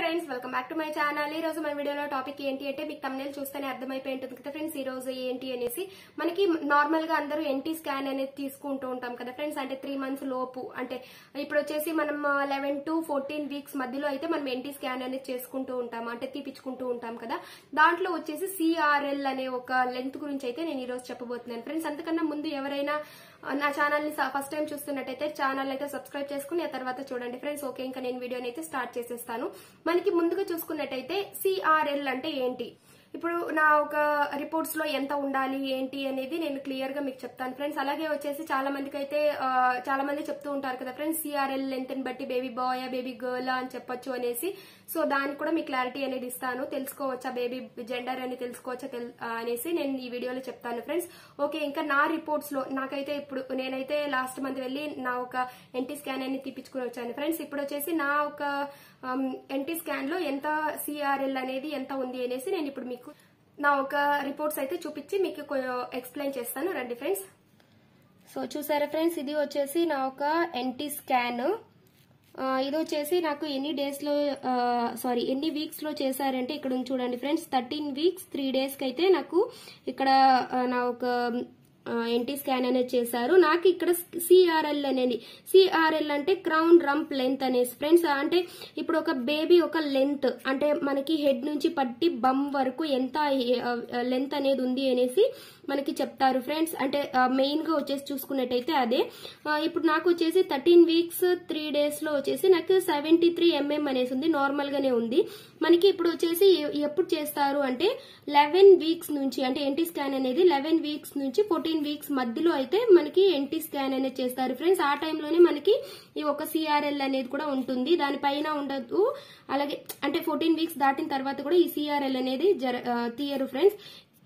friends welcome back to my channel ఈ రోజు మన వీడియోలో టాపిక్ ఏంటి అంటే మీకు తమిళ చూస్తేనే అర్థమైపోయి ఉంటుంది కదా ఫ్రెండ్స్ ఈ రోజు ఏంటి అనేసి మనకి నార్మల్ గా అందరూ ఎన్టీ స్కాన్ అనేది తీసుకుంటూ ఉంటాం కదా ఫ్రెండ్స్ అంటే త్రీ మంత్స్ లోపు అంటే ఇప్పుడు వచ్చేసి మనం లెవెన్ టు ఫోర్టీన్ వీక్స్ మధ్యలో అయితే మనం ఎన్టీ స్కాన్ అనేది చేసుకుంటూ ఉంటాం అంటే తీపించుకుంటూ ఉంటాం కదా దాంట్లో వచ్చేసి సిఆర్ఎల్ అనే ఒక లెంత్ గురించి అయితే నేను ఈ రోజు చెప్పబోతున్నాను ఫ్రెండ్స్ అంతకన్నా ముందు ఎవరైనా నా ఛానల్ ని ఫస్ట్ టైం చూస్తున్నట్టయితే ఛానల్ అయితే సబ్స్క్రైబ్ చేసుకుని ఆ తర్వాత చూడండి ఫ్రెండ్స్ ఓకే ఇంకా నేను వీడియోని అయితే స్టార్ట్ చేసేస్తాను మనకి ముందుగా చూసుకున్నట్టయితే సిఆర్ఎల్ అంటే ఏంటి ఇప్పుడు నా ఒక రిపోర్ట్స్ లో ఎంత ఉండాలి ఏంటి అనేది నేను క్లియర్ గా మీకు చెప్తాను ఫ్రెండ్స్ అలాగే వచ్చేసి చాలా మందికి అయితే ఆ, చాలా మంది చెప్తూ ఉంటారు కదా ఫ్రెండ్స్ సిఆర్ఎల్ లెంత్ ని బట్టి బేబీ బాయ్ బేబీ గర్ల్ అని చెప్పొచ్చు అనేసి సో దానికి కూడా మీకు క్లారిటీ అనేది ఇస్తాను తెలుసుకోవచ్చా బేబీ జెండర్ అని తెలుసుకోవచ్చా తెల్- ఆ, అనేసి నేను ఈ వీడియోలో చెప్తాను ఫ్రెండ్స్ ఓకే ఇంకా నా రిపోర్ట్స్ లో నాకైతే ఇప్పుడు నేనైతే లాస్ట్ మంత్ వెళ్ళి నా ఒక ఎన్టీ స్కాన్ అనేది తీపించుకుని వచ్చాను ఫ్రెండ్స్ ఇప్పుడు వచ్చేసి నా ఒక ఎన్టీ స్కాన్ లో ఎంత సిఆర్ఎల్ అనేది ఎంత ఉంది అనేసి నేను ఇప్పుడు మీకు నా ఒక రిపోర్ట్స్ అయితే చూపించి మీకు ఎక్స్ప్లెయిన్ చేస్తాను రండి ఫ్రెండ్స్ సో చూసారా ఫ్రెండ్స్ ఇది వచ్చేసి నా ఒక ఎన్టీ స్కాన్ ఆ, ఇది వచ్చేసి నాకు ఎన్ని డేస్ లో సారీ ఎన్ని వీక్స్ లో చేశారంటే ఇక్కడ ఉంది చూడండి friends thirteen weeks three days కి అయితే నాకు ఇక్కడ ఆ, నా ఒక ఎన్టీ స్కాన్ అనేది చేశారు నాకు ఇక్కడ సిఆర్ఎల్ అనేది సిఆర్ఎల్ అంటే క్రౌన్ రంప్ లెంత్ అనేసి ఫ్రెండ్స్ అంటే ఇప్పుడు ఒక బేబీ ఒక లెంత్ అంటే మనకి హెడ్ నుంచి పట్టి బమ్ వరకు ఎంత లెంత్ అనేది ఉంది అనేసి మనకి చెప్తారు ఫ్రెండ్స్ అంటే మెయిన్ గా వచ్చేసి చూసుకున్నట్టయితే అదే ఆ, ఇప్పుడు నాకు వచ్చేసి థర్టీన్ వీక్స్ త్రీ డేస్ లో వచ్చేసి నాకు సెవెంటీ త్రీ ఎంఎం అనేసి ఉంది నార్మల్ గానే ఉంది మనకి ఇప్పుడు వచ్చేసి ఎ- ఎప్పుడు చేస్తారు అంటే లెవెన్ వీక్స్ నుంచి అంటే ఎన్టీ స్కాన్ అనేది లెవెన్ వీక్స్ నుంచి ఫోర్టీన్ వీక్స్ మధ్యలో అయితే మనకి ఎన్టీ స్కాన్ అనేది చేస్తారు ఫ్రెండ్స్ ఆ టైంలోనే మనకి ఈ ఒక సిఆర్ఎల్ అనేది కూడా ఉంటుంది దానిపైన ఉండదు అలాగే అంటే ఫోర్టీన్ వీక్స్ దాటిన తర్వాత కూడా ఈ సిఆర్ఎల్ అనేది జర ఆ, తీయరు ఫ్రెండ్స్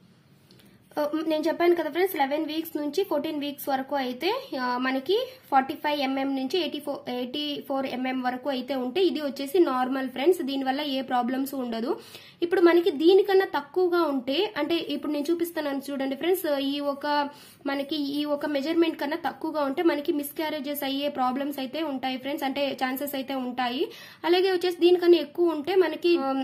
ఆ, నేను చెప్పాను కదా ఫ్రెండ్స్ లెవెన్ వీక్స్ నుంచి ఫోర్టీన్ వీక్స్ వరకు అయితే ఆ, మనకి ఫార్టీ ఫైవ్ ఎంఎం నుంచి eighty four eighty four mm వరకు అయితే ఉంటే ఇది వచ్చేసి నార్మల్ ఫ్రెండ్స్ దీనివల్ల ఏ ప్రాబ్లమ్స్ ఉండదు ఇప్పుడు మనకి దీనికన్నా తక్కువగా ఉంటే అంటే ఇప్పుడు నేను చూపిస్తున్నాను చూడండి ఫ్రెండ్స్ ఈ ఒక మనకి ఈ ఒక మెజర్మెంట్ కన్నా తక్కువగా ఉంటే మనకి మిస్క్యారేజెస్ అయ్యే ప్రాబ్లమ్స్ అయితే ఉంటాయి ఫ్రెండ్స్ అంటే ఛాన్సెస్ అయితే ఉంటాయి అలాగే వచ్చేసి దీనికన్నా ఎక్కువ ఉంటే మనకి ఆ,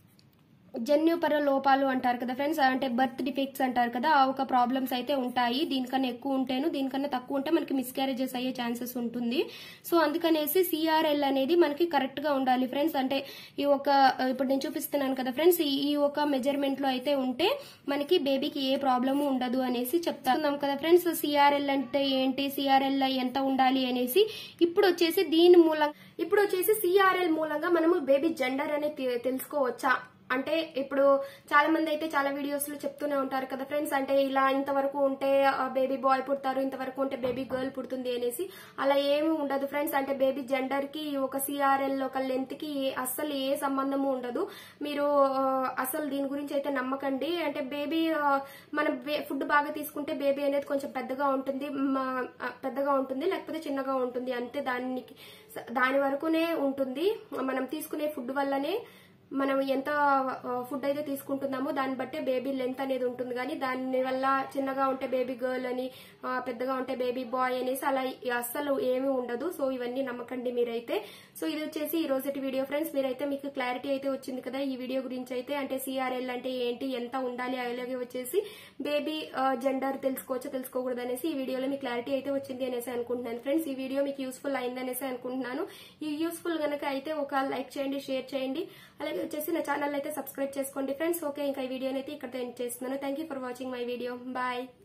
జన్యుపర లోపాలు అంటారు కదా ఫ్రెండ్స్ అంటే బర్త్ డిఫెక్ట్స్ అంటారు కదా ఆ ఒక ప్రాబ్లమ్స్ అయితే ఉంటాయి దీనికన్నా ఎక్కువ ఉంటేను దీనికన్నా తక్కువ ఉంటే మనకి మిస్క్యారేజెస్ అయ్యే ఛాన్సెస్ ఉంటుంది సో అందుకనేసి సిఆర్ఎల్ అనేది మనకి కరెక్ట్ గా ఉండాలి ఫ్రెండ్స్ అంటే ఈ ఒక ఇప్పుడు నేను చూపిస్తున్నాను కదా ఫ్రెండ్స్ ఈ ఈ ఒక మెజర్మెంట్ లో అయితే ఉంటే మనకి బేబీకి ఏ ప్రాబ్లమ్ ఉండదు అనేసి చెప్తాం కదా ఫ్రెండ్స్ సిఆర్ఎల్ అంటే ఏంటి సిఆర్ఎల్ ఎంత ఉండాలి అనేసి ఇప్పుడు వచ్చేసి దీని మూలంగా ఇప్పుడు వచ్చేసి సిఆర్ఎల్ మూలంగా మనము బేబీ జెండర్ అనేది తె- తెలుసుకోవచ్చా అంటే ఇప్పుడు చాలా మంది అయితే చాలా వీడియోస్ లో చెప్తూనే ఉంటారు కదా ఫ్రెండ్స్ అంటే ఇలా ఇంతవరకు ఉంటే బేబీ బాయ్ పుడతారు ఇంతవరకు ఉంటే బేబీ గర్ల్ పుడుతుంది అనేసి అలా ఏమి ఉండదు ఫ్రెండ్స్ అంటే బేబీ జెండర్ కి ఒక సిఆర్ఎల్ ఒక లెంత్ కి ఏ- అస్సలు ఏ సంబంధము ఉండదు మీరు ఆ, అసలు దీని గురించి అయితే నమ్మకండి అంటే బేబీ ఆ, మనం ఫుడ్ బాగా తీసుకుంటే బేబీ అనేది కొంచెం పెద్దగా ఉంటుంది మ- ఆ, పెద్దగా ఉంటుంది లేకపోతే చిన్నగా ఉంటుంది అంతే దానికి దాని వరకునే ఉంటుంది మనం తీసుకునే ఫుడ్ వల్లనే మనం ఎంత ఫుడ్ అయితే తీసుకుంటున్నామో దాన్ని బట్టే బేబీ లెంత్ అనేది ఉంటుంది కానీ దాని వల్ల చిన్నగా ఉంటే బేబీ గర్ల్ అని ఆ, పెద్దగా ఉంటే బేబీ బాయ్ అనేసి అలా అస్సలు ఏమీ ఉండదు సో ఇవన్నీ నమ్మకండి మీరైతే సో ఇది వచ్చేసి ఈ రోజుటి వీడియో ఫ్రెండ్స్ మీరైతే మీకు క్లారిటీ అయితే వచ్చింది కదా ఈ వీడియో గురించి అయితే అంటే సిఆర్ఎల్ అంటే ఏంటి ఎంత ఉండాలి అలాగే వచ్చేసి బేబీ జెండర్ తెలుసుకోవచ్చో తెలుసుకోకూడదు అనేసి ఈ వీడియోలో మీకు క్లారిటీ అయితే వచ్చింది అనేసి అనుకుంటున్నాను ఫ్రెండ్స్ ఈ వీడియో మీకు యూస్ఫుల్ అయిందనేసి అనుకుంటున్నాను ఈ యూస్ఫుల్ గనక అయితే ఒక లైక్ చేయండి షేర్ చేయండి అలాగే వచ్చేసి నా ఛానల్ అయితే సబ్స్క్రైబ్ చేసుకోండి ఫ్రెండ్స్ ఓకే ఇంకా ఈ వీడియోని అయితే ఇక్కడ ఎండ్ చేస్తున్నాను thank for watching my video bye